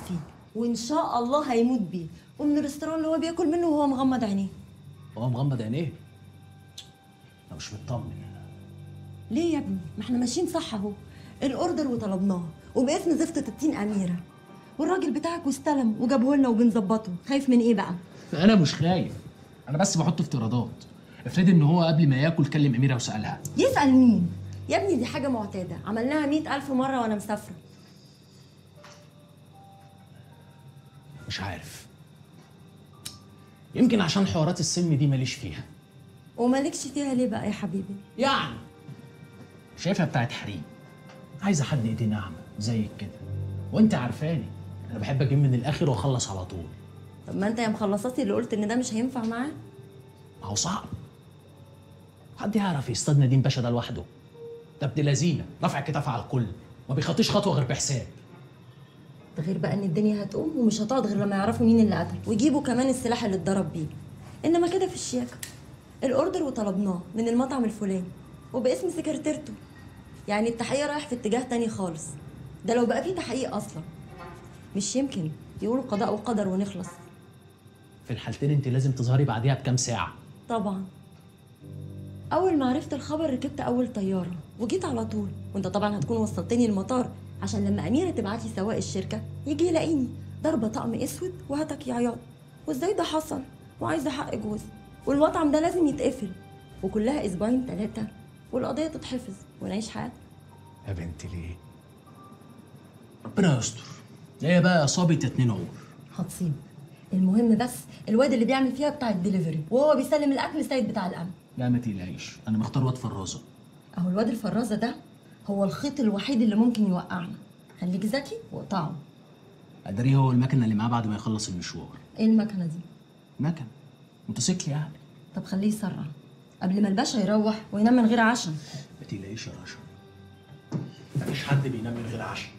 فيه وان شاء الله هيموت بيه ومن الريستوران اللي هو بياكل منه وهو مغمض عينيه هو مغمض عينيه انا مش مطمن ليه يا ابني ما احنا ماشيين صح اهو الاوردر وطلبناه وباسم زفته التين اميره والراجل بتاعك واستلم وجابه لنا وبنظبطه خايف من ايه بقى انا مش خايف انا بس بحط افتراضات افرض ان هو قبل ما ياكل كلم اميره وسالها يسال مين يا ابني دي حاجه معتاده عملناها مئة ألف مره وانا مسافره مش عارف يمكن عشان حوارات السم دي ماليش فيها ومالكش فيها ليه بقى يا حبيبي يعني شايفها بتاعت حريم عايزه حد ايديه ناعمه زيك كده وانت عارفاني انا بحب اجيب من الاخر واخلص على طول طب ما انت يا مخلصاتي اللي قلت ان ده مش هينفع معاه ما هو صعب حد يعرف يصطاد نديم باشا ده لوحده ده ابن لذينه رافع كتاف على الكل ما بيخطيش خطوه غير بحساب ده غير بقى ان الدنيا هتقوم ومش هتقعد غير لما يعرفوا مين اللي قتل ويجيبوا كمان السلاح اللي اتضرب بيه انما كده في الشياكه الاوردر وطلبناه من المطعم الفلاني وباسم سكرتيرته يعني التحقيق رايح في اتجاه تاني خالص ده لو بقى فيه تحقيق اصلا مش يمكن يقولوا قضاء وقدر ونخلص في الحالتين انت لازم تظهري بعديها بكام ساعه طبعا اول ما عرفت الخبر ركبت اول طياره وجيت على طول وانت طبعا هتكون وصلتني المطار عشان لما اميره تبعت لي سواق الشركه يجي يلاقيني ضربه طقم اسود وهتك يا عياط وازاي ده حصل وعايزه حق جوزي والمطعم ده لازم يتقفل وكلها اسبوعين ثلاثه والقضيه تتحفظ ونعيش حياتنا يا بنتي ليه ربنا يستر هي بقى اصابه اتنين عمر هتصيب المهم بس الواد اللي بيعمل فيها بتاع الدليفري وهو بيسلم الاكل سيد بتاع الامن لا ما تقلقيش انا مختار واد فرازه اهو الواد الفرازه ده هو الخيط الوحيد اللي ممكن يوقعنا خليك ذكي واقطعه ادري هو المكنه اللي معاه بعد ما يخلص المشوار ايه المكنه دي مكن موتوسيكل يعني طب خليه يسرع قبل ما الباشا يروح وينام من غير عشاء ما تقلقيش يا رشا مفيش حد بينام من غير عشاء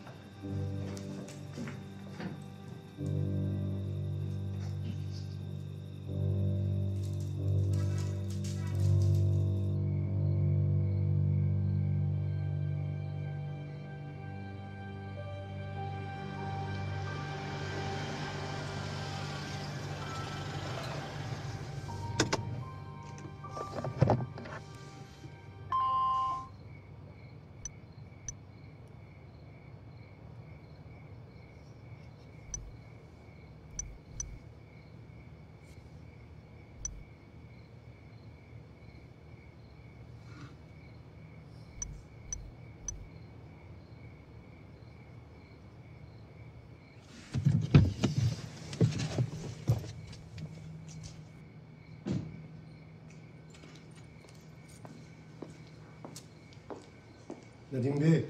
نديم بيه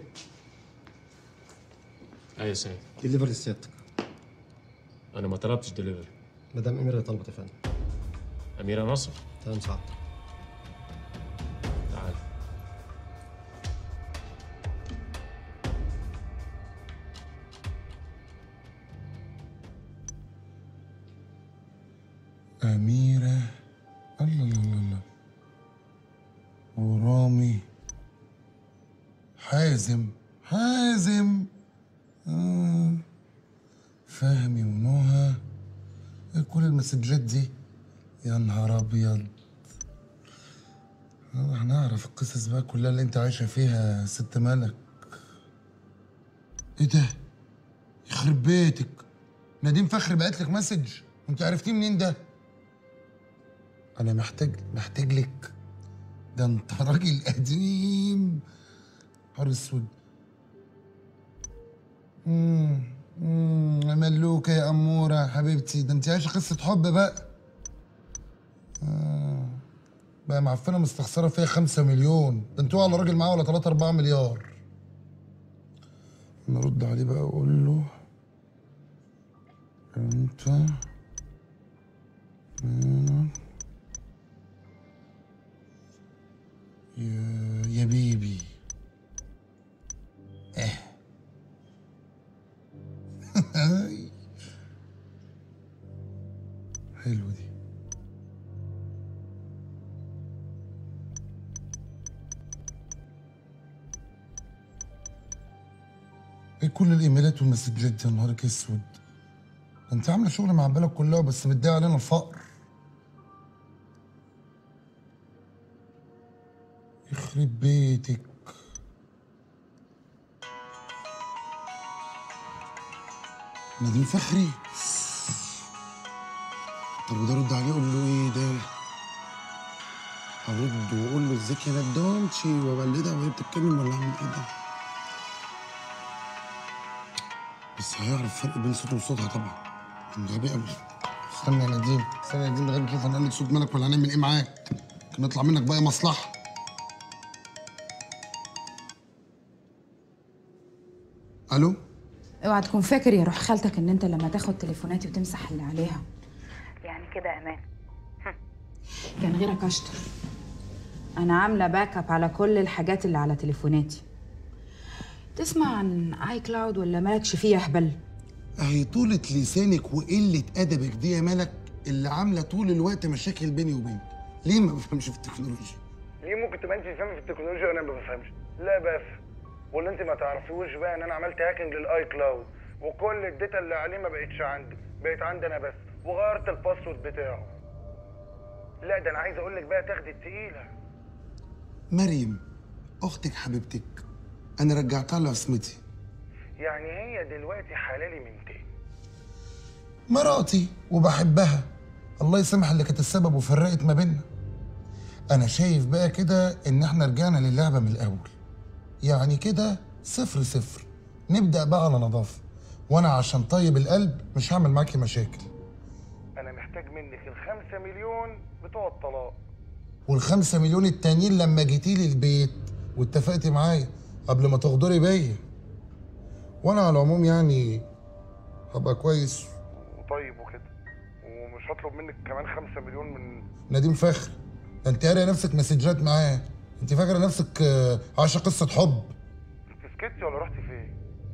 ايوه يا سيد ديليفري سيادتك انا ما طلبتش دليفري مدام اميره طلبت يا فندم اميره نصر تمام سعادتك تعال أميرة الله الله الله الله ورامي حازم حازم آه. فهمي ونهى إيه كل المسجات دي يا نهار أبيض آه، هنعرف القصص بقى كلها اللي انت عايشة فيها يا ست ملك ايه ده؟ يخرب بيتك نديم فخري بعت لك مسج وانت عرفتيه منين ده؟ انا محتاج محتاج لك ده انت راجل قديم نهار اسود امم امم ملوكه يا اموره حبيبتي ده انت عايشه قصه حب بقى آه. بقى معفنه مستخسره فيها خمسة مليون ده انتوا على راجل معاه ولا 3 4 مليار نرد عليه بقى واقول له انت مم. يا يا بيبي اه حلو دي ايه كل الايميلات والمسجات دي يا نهارك اسود ده انت عامله شغل مع البلد كلها بس بتضيع علينا الفقر يخرب بيتك نادين فخري طب وده رد عليه قول له ايه ده هرد واقول له ازيك يا ندونشي وبلدها وهي بتتكلم ولا اعمل ايه ده بس هيعرف فرق بين صوته وصوتها طبعا كان غبي قوي استنى يا نديم استنى يا نديم لغايه ما نشوف هنقلد صوت ملك ولا هنعمل ايه معاك كان يطلع منك بقى مصلحه الو اوعى تكون فاكر يا روح خالتك ان انت لما تاخد تليفوناتي وتمسح اللي عليها يعني كده امان كان غيرك اشطر انا عامله باك اب على كل الحاجات اللي على تليفوناتي تسمع عن اي كلاود ولا مالكش فيه يا هبل اهي طولة لسانك وقلة أدبك دي يا ملك اللي عاملة طول الوقت مشاكل بيني وبينك ليه ما بفهمش في التكنولوجيا؟ ليه ممكن تبقى انت فاهمه في التكنولوجيا وانا ما بفهمش لا بفهم ولا انت ما تعرفيوش بقى ان انا عملت هاكينج للاي كلاود وكل الداتا اللي عليه ما بقتش عندي بقت عندي انا بس وغيرت الباسورد بتاعه لا ده انا عايز اقول لك بقى تاخدي التقيله مريم أختك حبيبتك أنا رجعتها لعصمتي يعني هي دلوقتي حلالي من تاني مراتي وبحبها الله يسامح اللي كانت السبب وفرقت ما بيننا أنا شايف بقى كده إن إحنا رجعنا للعبة من الأول يعني كده صفر صفر نبدأ بقى على نظافة وأنا عشان طيب القلب مش هعمل معاكي مشاكل انا محتاج منك الخمسة مليون بتوع الطلاق والخمسة مليون التانيين لما جيتي لي البيت واتفقتي معايا قبل ما تغدري بيا وانا على العموم يعني هبقى كويس وطيب وكده ومش هطلب منك كمان خمسة مليون من نديم فخر ده انت قاري نفسك مسجات معاه انت فاكره نفسك آه، عايشه قصه حب انت سكتي ولا رحتي فين؟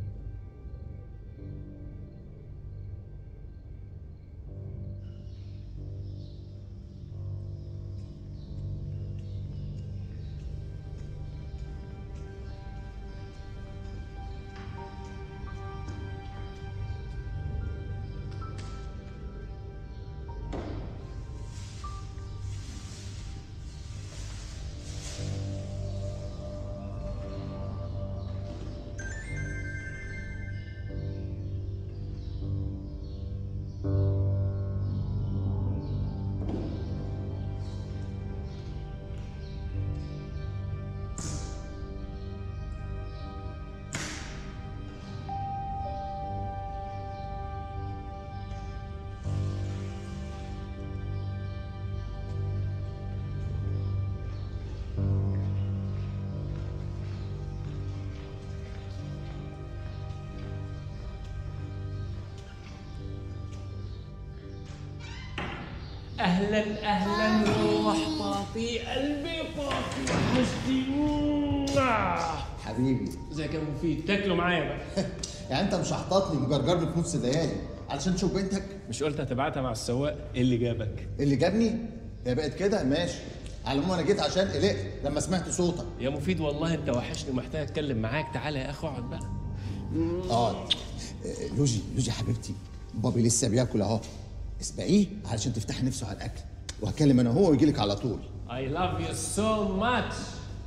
اهلا اهلا روح باطي قلبي باطي وحشتي حبيبي ازيك يا مفيد تاكلوا معايا بقى يعني انت مش هحططني مجرجرني في نص ليالي علشان تشوف بنتك مش قلت هتبعتها مع السواق ايه اللي جابك اللي جابني هي بقت كده ماشي على العموم انا جيت عشان قلقت لما سمعت صوتك يا مفيد والله انت وحشني ومحتاج اتكلم معاك تعالى يا اخو اقعد بقى اه لوجي لوجي حبيبتي بابي لسه بياكل اهو اسبقيه علشان تفتح نفسه على الاكل وهكلم انا هو ويجي لك على طول I love you so much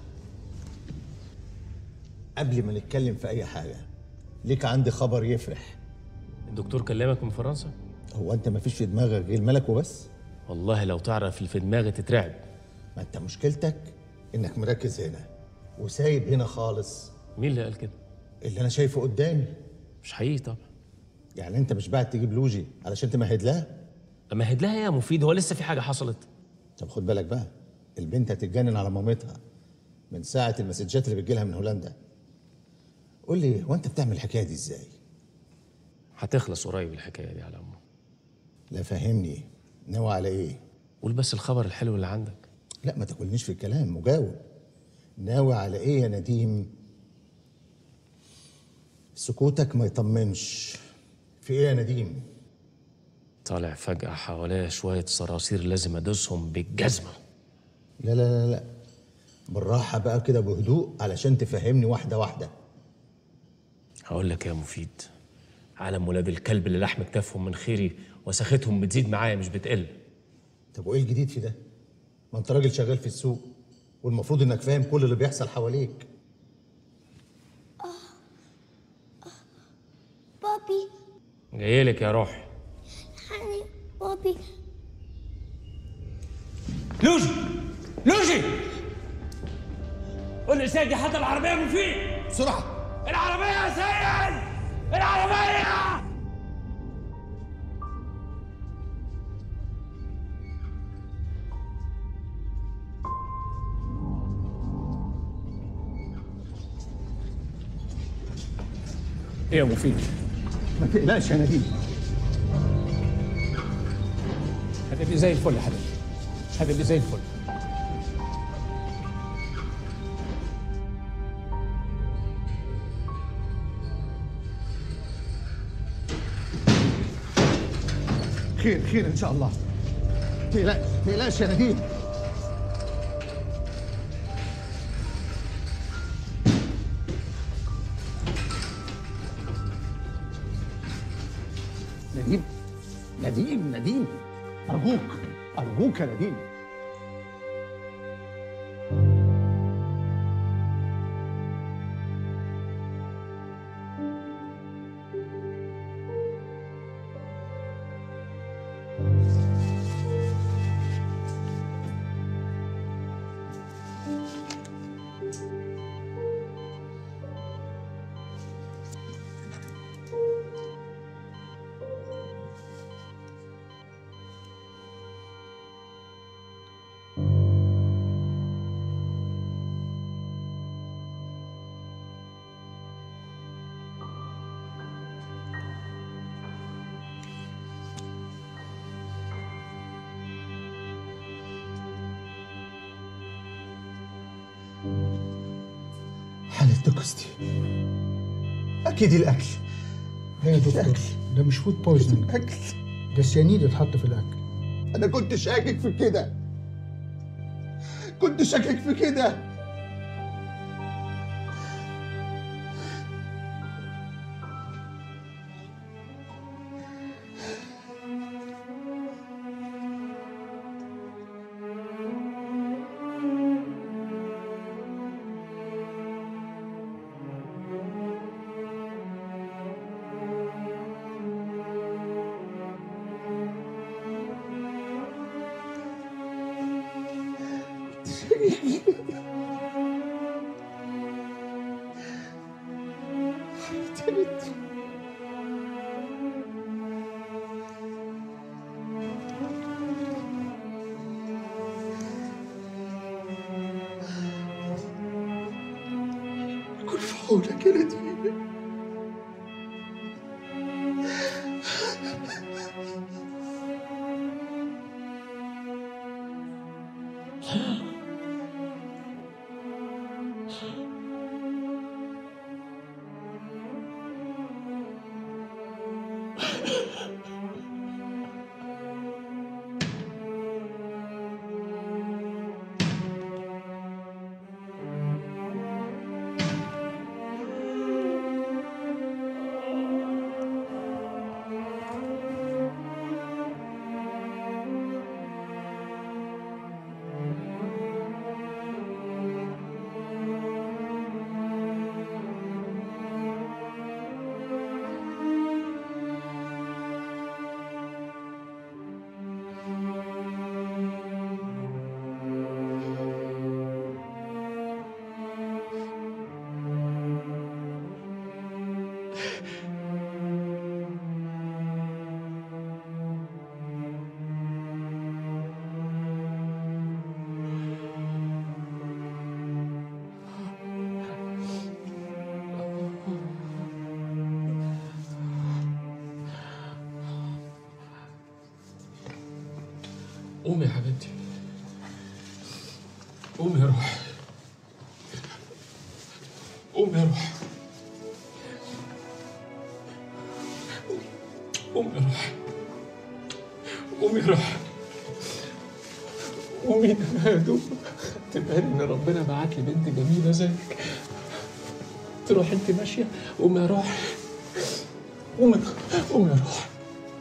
قبل ما نتكلم في اي حاجه ليك عندي خبر يفرح الدكتور كلمك من فرنسا هو انت ما فيش في دماغك غير ملك وبس والله لو تعرف اللي في دماغي تترعب ما انت مشكلتك انك مركز هنا وسايب هنا خالص مين اللي قال كده اللي انا شايفه قدامي مش حقيقي طبعا يعني انت مش بعد تجيب لوجي علشان تمهد لها امهد لها يا مفيد هو لسه في حاجه حصلت طب خد بالك بقى البنت هتتجنن على مامتها من ساعة المسجات اللي بتجيلها من هولندا قول لي هو انت بتعمل الحكاية دي ازاي؟ هتخلص قريب الحكايه دي على امه لا فهمني ناوي على ايه؟ قول بس الخبر الحلو اللي عندك لا ما تاكلنيش في الكلام مجاوب ناوي على ايه يا نديم؟ سكوتك ما يطمنش في ايه يا نديم؟ طالع فجاه حواليا شويه صراصير لازم ادوسهم بالجزمه لا لا لا لا بالراحة بقى كده بهدوء علشان تفهمني واحدة واحدة هقول لك يا مفيد عالم ولاد الكلب اللي لحم كتافهم من خيري وساختهم بتزيد معايا مش بتقل طب وايه الجديد في ده؟ ما انت راجل شغال في السوق والمفروض انك فاهم كل اللي بيحصل حواليك بابي جايلك يا روح حني بابي لوجي لوجي قول لي سيدي حتى العربية من فين بسرعه العربية يا سيد العربية ايه يا مفيد ما تقلقش يا نديم هتبقي زي الفل يا حبيبي هتبقي زي الفل خير خير ان شاء الله تقلقش تقلقش يا نديم نديم نديم نديم ارجوك ارجوك يا نديم حالة تكستي اكيد الاكل لا يا دكتور الأكل. ده مش فود بويزنينج الاكل ده سيانيد اتحط في الاكل انا كنت شاكك في كده كنت شاكك في كده تعبت كن في حولك يا نديم قومي يا حبيبتي قومي يا روح قومي يا روح قومي يا روح قومي يا روح قومي انا يا دوب خدت بالي ان ربنا بعت لي بنت جميله زيك تروح انت ماشيه قومي يا روح قوم قوم يا روح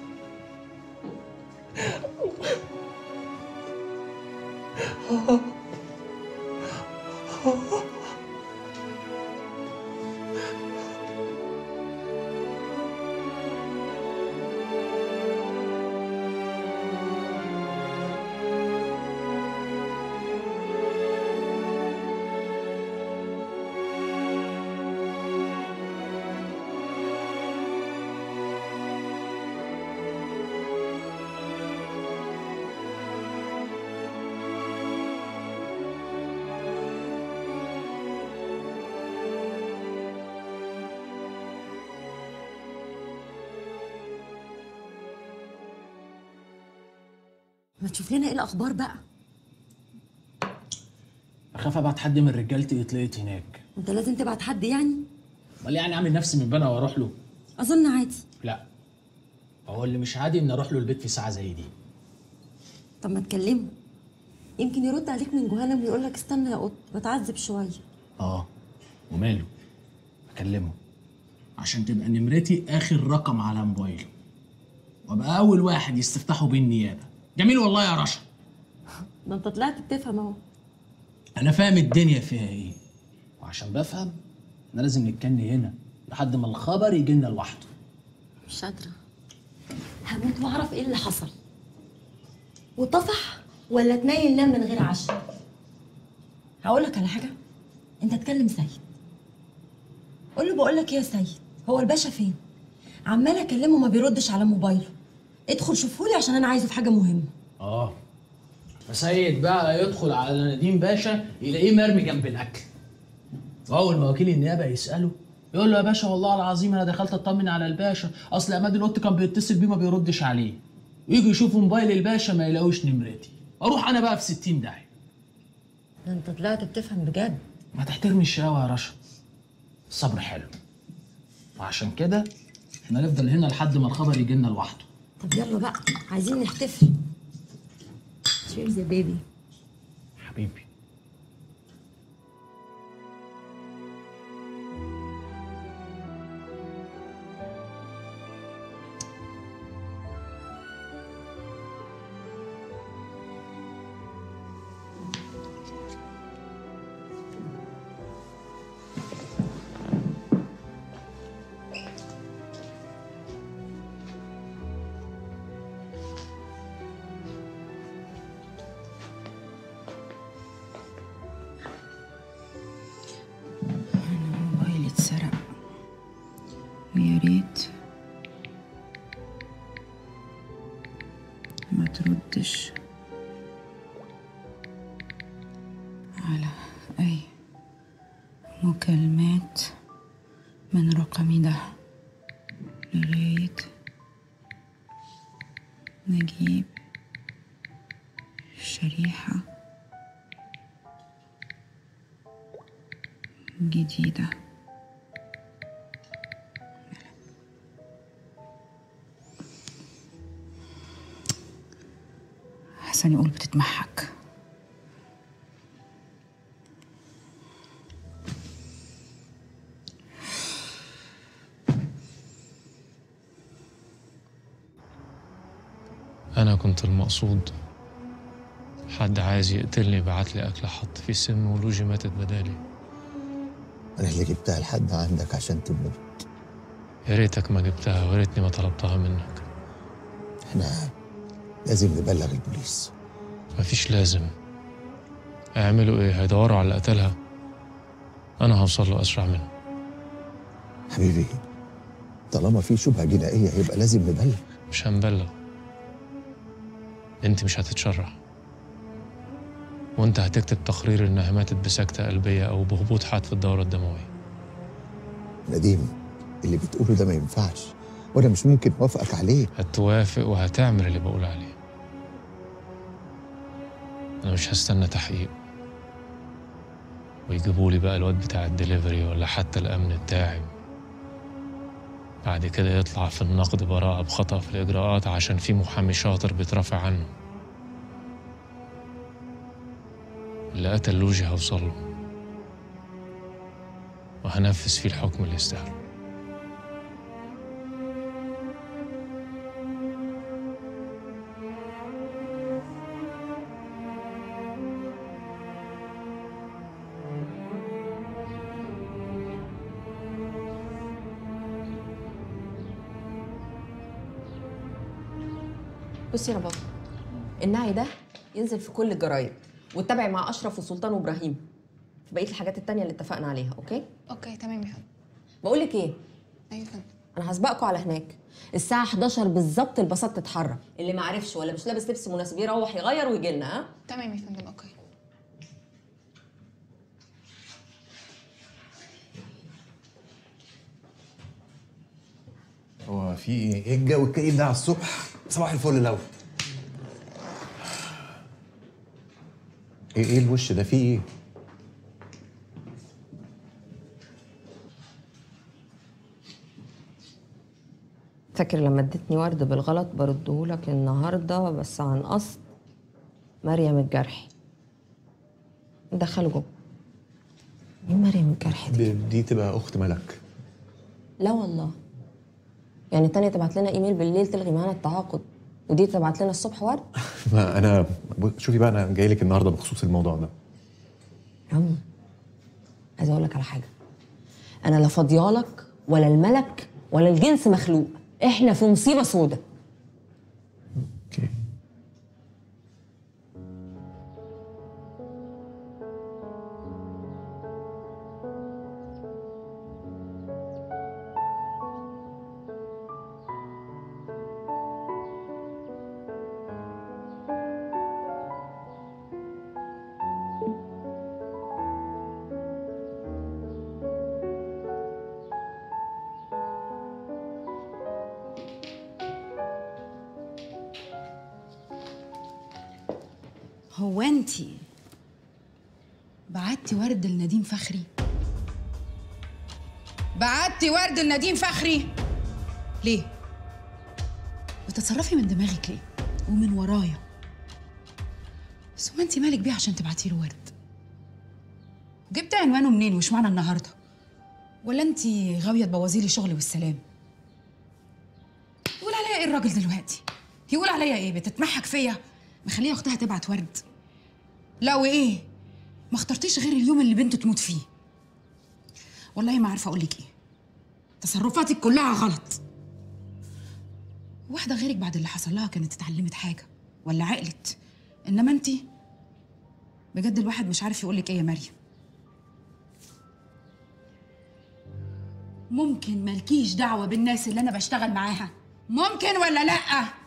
ما تشوف لنا ايه الاخبار بقى اخاف ابعت حد من رجالتي يتلقط هناك انت لازم تبعت حد يعني امال يعني اعمل نفسي من بنا واروح له اظن عادي لا هو اللي مش عادي ان اروح له البيت في ساعه زي دي طب ما تكلمه يمكن يرد عليك من جهنم ويقول لك استنى يا قط بتعذب شويه اه وماله اكلمه عشان تبقى نمرتي اخر رقم على موبايله وابقى اول واحد يستفتحوا بيه النيابه جميل والله يا رشا ده انت طلعت بتفهم اهو انا فاهم الدنيا فيها ايه وعشان بفهم انا لازم نتكني هنا لحد ما الخبر يجي لنا لوحده مش قادره هموت واعرف ايه اللي حصل وطفح ولا تنيل نام من غير عشاء هقول لك على حاجه انت تكلم سيد قول له بقول لك ايه يا سيد هو الباشا فين عمال اكلمه ما بيردش على موبايله ادخل شوفهولي عشان انا عايزه في حاجه مهمه اه فسيد بقى يدخل على نديم باشا يلاقيه مرمي جنب الاكل واول ما وكيل النيابه يساله يقول له يا باشا والله العظيم انا دخلت اطمن على الباشا اصل عماد القط كان بيتصل بيه ما بيردش عليه ويجوا يشوفوا موبايل الباشا ما يلاقوش نمرتي اروح انا بقى في 60 داهيه ده انت طلعت بتفهم بجد ما تحترمي الشقاوة يا رشا الصبر حلو وعشان كده احنا نفضل هنا لحد ما الخبر يجي لنا لوحده طب يلا بقى عايزين نحتفل تشيرز يا بيبي حبيبي موبايلي اتسرق ويا ريت ما تردش على أي مكالمات من رقمي ده لغاية نجيب شريحة جديدة حسن يقول بتتمحك أنا كنت المقصود حد عايز يقتلني بعت لي أكل حط فيه سم ولوجي ماتت بدالي انا اللي جبتها لحد عندك عشان تموت يا ريتك ما جبتها ويا ريتني ما طلبتها منك احنا لازم نبلغ البوليس مفيش لازم هيعملوا ايه هيدوروا على اللي قتلها انا هوصل له اسرع منه حبيبي طالما في شبهه جنائيه يبقى لازم نبلغ مش هنبلغ انت مش هتتشرح وانت هتكتب تقرير انها ماتت بسكتة قلبية او بهبوط حاد في الدورة الدموية نديم اللي بتقوله ده ما ينفعش وانا مش ممكن اوافقك عليه هتوافق وهتعمل اللي بقول عليه انا مش هستنى تحقيق ويجيبوا لي بقى الواد بتاع الدليفري ولا حتى الامن بتاعي بعد كده يطلع في النقد براءة بخطأ في الإجراءات عشان في محامي شاطر بيترافع عنه اللي قتل لوجي هوصل له وهنفذ فيه الحكم اللي يستاهله بصي يا بابا النعي ده ينزل في كل الجرايد واتبعي مع اشرف وسلطان وابراهيم في بقيه الحاجات التانية اللي اتفقنا عليها اوكي اوكي تمام يا فندم بقول لك ايه ايوه يا فندم انا هسبقكم على هناك الساعه 11 بالظبط الباصات تتحرك اللي ما عرفش ولا مش لابس لبس مناسب يروح يغير ويجي لنا ها تمام يا فندم اوكي هو في ايه؟ ايه الجو الكئيب ده على الصبح؟ صباح الفل الاول. ايه ايه الوش ده فيه ايه؟ فاكر لما اديتني ورد بالغلط بردهولك النهارده بس عن قصد مريم الجرحي دخله جوه مين مريم الجرحي دي؟ دي, دي تبقى اخت ملك. لا والله يعني التانية تبعت لنا ايميل بالليل تلغي معانا التعاقد ودي تبعت لنا الصبح ورد ما انا شوفي بقى انا جاي لك النهارده بخصوص الموضوع ده. عم عايزه اقول لك على حاجه انا لا فاضيالك ولا الملك ولا الجنس مخلوق احنا في مصيبه سودة اوكي هو انتي بعتي ورد لنديم فخري بعتي ورد لنديم فخري ليه بتتصرفي من دماغك ليه ومن ورايا بس هو انتي مالك بيه عشان تبعتي له ورد جبت عنوانه منين وش معنى النهارده ولا انتي غاويه تبوظي لي شغلي والسلام يقول عليا ايه الراجل دلوقتي يقول عليا ايه بتتمحك فيا مخليه اختها تبعت ورد لا وايه ما اخترتيش غير اليوم اللي بنته تموت فيه والله ما عارفه اقول لك ايه تصرفاتك كلها غلط واحده غيرك بعد اللي حصل لها كانت اتعلمت حاجه ولا عقلت انما انت بجد الواحد مش عارف يقول لك ايه يا مريم ممكن مالكيش دعوه بالناس اللي انا بشتغل معاها ممكن ولا لا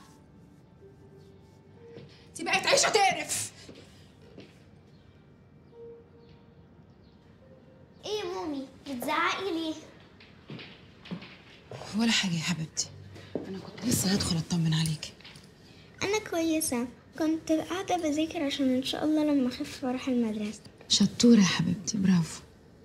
دي بقت عيشه تقرف ايه يا مامي بتزعقي ليه ولا حاجه يا حبيبتي انا كنت لسه هدخل اطمن عليكي انا كويسه كنت قاعده بذاكر عشان ان شاء الله لما اخف واروح المدرسه شطوره يا حبيبتي برافو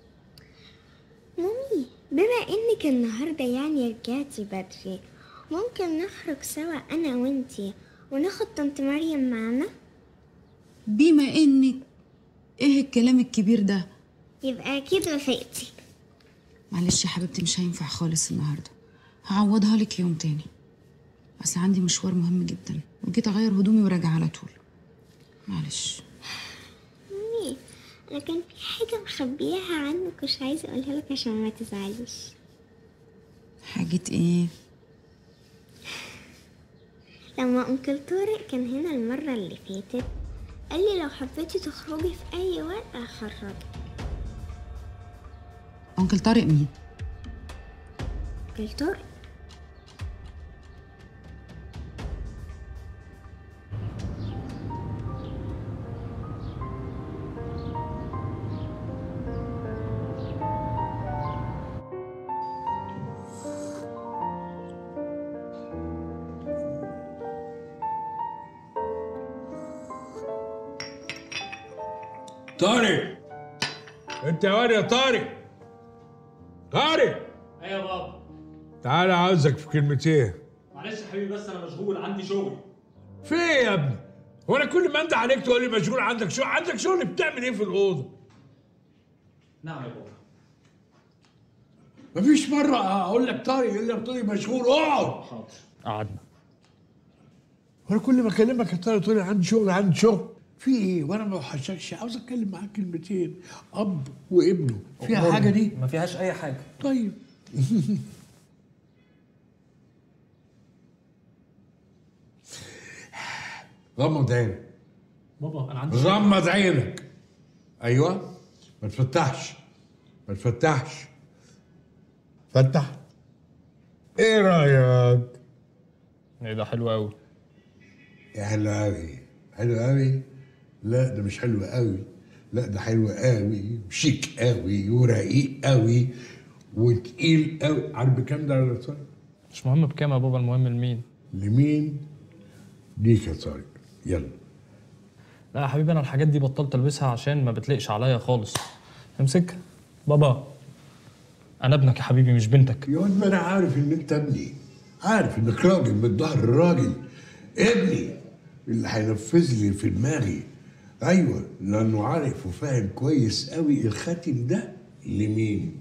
مامي بما انك النهارده يعني رجعتي بدري ممكن نخرج سوا انا وانتي وناخد طنط مريم معانا بما انك ايه الكلام الكبير ده يبقى اكيد وافقتي معلش يا حبيبتي مش هينفع خالص النهارده هعوضها لك يوم تاني بس عندي مشوار مهم جدا وجيت اغير هدومي وراجع على طول معلش مامي انا كان في حاجه مخبياها عنك مش عايزه اقولها لك عشان ما تزعليش حاجة ايه لما انكل طارق كان هنا المره اللي فاتت قال لي لو حبيتي تخرجي في اي وقت هخرجك انكل طارق مين انكل طارق طارق انت يا واد يا طارق طارق ايوه يا بابا تعالى عاوزك في كلمتين معلش يا حبيبي بس انا مشغول عندي شغل في ايه يا ابني هو انا كل ما انت عليك تقول لي مشغول عندك شغل عندك شغل بتعمل ايه في الاوضه نعم يا بابا مفيش مره اقول لك طارق الا بتقول لي مشغول اقعد حاضر قعدنا وانا كل ما اكلمك يا طارق تقول لي عندي شغل عندي شغل في ايه وانا ما وحشكش عاوز اتكلم معاك كلمتين اب وابنه فيها حاجه دي ما فيهاش اي حاجه طيب غمض عينك بابا انا عندي غمض عينك ايوه ما تفتحش ما تفتحش فتح ايه رايك ايه ده حلو قوي يا حلو قوي حلو قوي لا ده مش حلو قوي لا ده حلو قوي وشيك قوي ورقيق قوي وتقيل قوي عارف بكام ده يا طارق؟ مش مهم بكام يا بابا المهم لمين لمين؟ ليك يا طارق يلا لا يا حبيبي انا الحاجات دي بطلت البسها عشان ما بتليقش عليا خالص امسك بابا انا ابنك يا حبيبي مش بنتك يا واد ما انا عارف ان انت ابني عارف انك راجل من ظهر الراجل ابني اللي هينفذ لي في دماغي ايوه لانه عارف وفاهم كويس قوي الخاتم ده لمين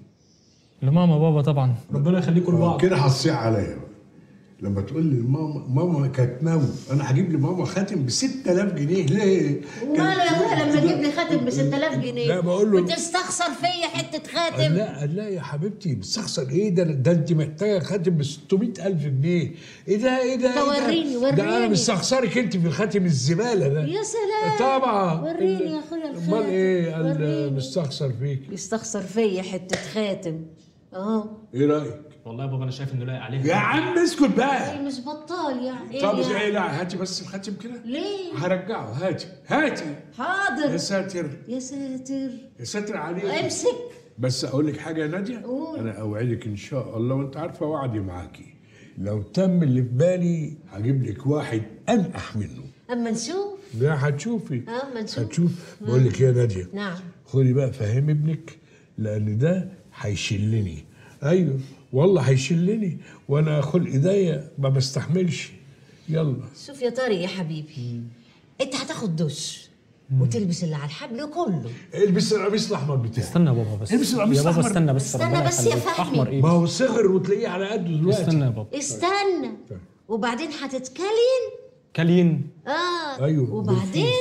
لماما بابا طبعا ربنا يخليكم لبعض كده هتصيع عليا بقى. لما تقول لي ماما ماما كانت ناوي انا هجيب لي ماما خاتم ب 6000 جنيه ليه؟ وماله يا ابويا لما تجيب لي خاتم ب 6000 جنيه لا، بقول له- وتستخسر فيا حته خاتم لا لا يا حبيبتي بتستخسر ايه ده ده انت محتاجه خاتم ب 600000 جنيه ايه ده ايه ده طب إيه ده؟ وريني- ده انا وريني. مستخسرك انت في الخاتم الزباله ده يا سلام طبعا وريني يا اخويا الخاتم امال ايه قال وريني. مستخسر فيك يستخسر فيا حته خاتم اهو ايه رايك؟ والله يا بابا انا شايف انه لايق عليها يا عم اسكت بقى إيه مش بطال يعني ايه طب يعني؟ ايه لا هاتي بس الخاتم كده ليه هرجعه هاتي هاتي حاضر يا ساتر يا ساتر يا ساتر عليك امسك بس اقول لك حاجه يا ناديه قول. انا اوعدك ان شاء الله وانت عارفه وعدي معاكي لو تم اللي في بالي هجيب لك واحد انقح منه اما نشوف لا هتشوفي اما نشوف هتشوف بقول لك إيه يا ناديه نعم خدي بقى فهم ابنك لان ده هيشلني ايوه والله هيشلني وانا خلق ايديا ما بستحملش يلا شوف يا طارق يا حبيبي انت هتاخد دش وتلبس اللي على الحبل كله البس القميص الاحمر بتاعي استنى يا بابا بس البس القميص يا بابا الأحمر. استنى بس استنى ربنا بس يا يخليك. فهمي. احمر ايه ما هو صغر وتلاقيه على قده دلوقتي استنى يا بابا استنى وبعدين هتتكلين كلين اه أيوه، وبعدين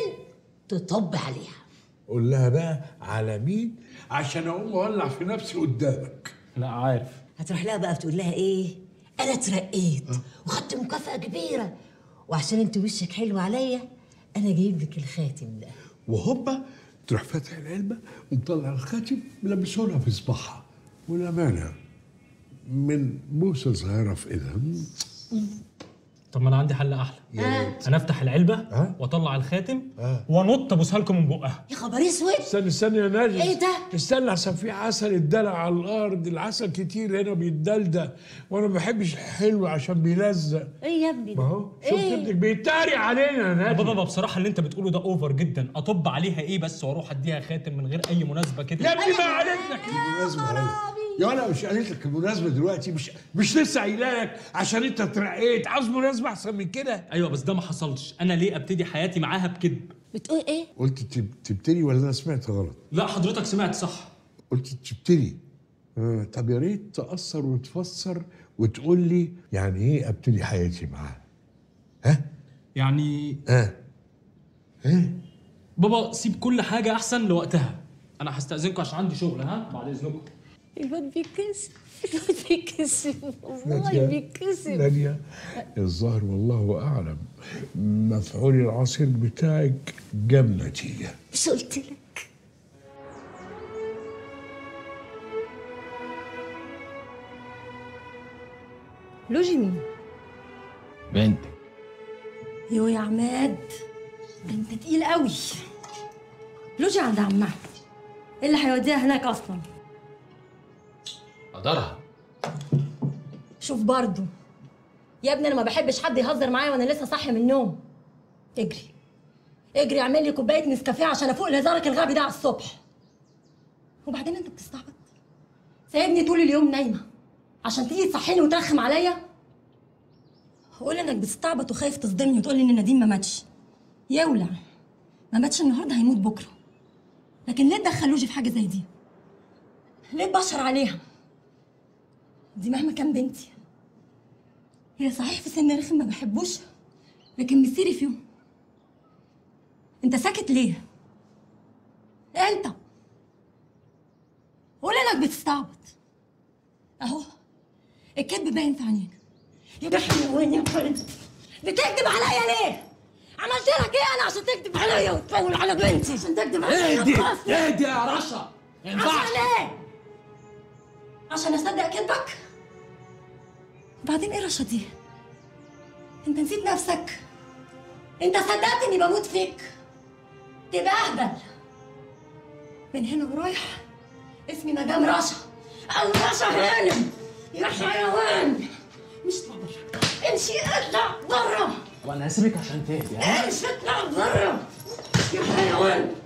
تطب عليها قول لها بقى على مين عشان اقوم اولع في نفسي قدامك لا عارف هتروح لها بقى بتقول لها ايه انا اترقيت وخدت مكافأة كبيرة وعشان انت وشك حلو عليا انا جايب لك الخاتم ده وهوبا تروح فاتح العلبه ومطلع الخاتم ملبسه لها في صباعها والامانه من بوسه صغيره في ايدها طب ما انا عندي حل احلى انا افتح العلبه واطلع الخاتم وانط ابوسها لكم من بقها يا خبر اسود استنى استنى يا نادي ايه ده؟ استنى عشان في عسل اتدلع على الارض العسل كتير هنا بيتدلدل وانا ما بحبش الحلو عشان بيلزق ايه يا ابني ما هو شفت إيه؟ ابنك بيتريق علينا يا نادي بابا بصراحه اللي انت بتقوله ده اوفر جدا اطب عليها ايه بس واروح اديها خاتم من غير اي مناسبه كده يا ابني ما قالت لك المناسبة هي. يا ولا مش قالت لك المناسبة دلوقتي مش مش لسه قايله لك عشان انت اترقيت عاوز مناسبة احسن من كده ايوه بس ده ما حصلش انا ليه ابتدي حياتي معاها بكذب بتقول ايه قلت تب- تبتدي ولا انا سمعت غلط؟ لا حضرتك سمعت صح قلت تبتدي آه طب يا ريت تأثر وتفسر وتقول لي يعني ايه ابتدي حياتي معاها يعني اه ايه بابا سيب كل حاجه احسن لوقتها انا هستاذنكم عشان عندي شغل ها بعد اذنكم الواد بيتكسف الواد بيتكسف والله نادية، بيتكسف نادية الظاهر والله أعلم مفعول العصير بتاعك جاب نتيجة مش قلت لك لوجي مين؟ بنت يو يا عماد ده انت تقيل قوي لوجي عند عمها ايه اللي هيوديها هناك اصلا قدرها شوف برضو يا ابني انا ما بحبش حد يهزر معايا وانا لسه صاحيه من النوم اجري اجري اعمل لي كوبايه نسكافيه عشان افوق لهزارك الغبي ده على الصبح وبعدين انت بتستعبط سايبني طول اليوم نايمه عشان تيجي تصحيني وترخم عليا قول انك بتستعبط وخايف تصدمني وتقول لي ان نديم ما ماتش يولع ما ماتش النهارده هيموت بكره لكن ليه تدخلوجي في حاجه زي دي ليه تبشر عليها دي مهما كان بنتي هي صحيح في سن رخم ما بحبوش لكن مسيري فيهم انت ساكت ليه انت قول انك بتستعبط اهو الكذب باين في عينيك يا جحيم وين يا فرد بتكذب عليا ليه عملت لك ايه انا عشان تكذب عليا وتفول على بنتي عشان تكذب عليا اهدي وتخافني؟ اهدي يا رشا ما ينفعش عشان ايه؟ عشان اصدق كذبك؟ وبعدين ايه رشا دي؟ انت نسيت نفسك؟ انت صدقت اني بموت فيك تبقى اهبل من هنا ورايح اسمي مدام رشا او رشا هانم يا حيوان مش اطلع بره امشي اطلع بره وانا هسيبك عشان تهدي ها؟ امشي اطلع بره يا حيوان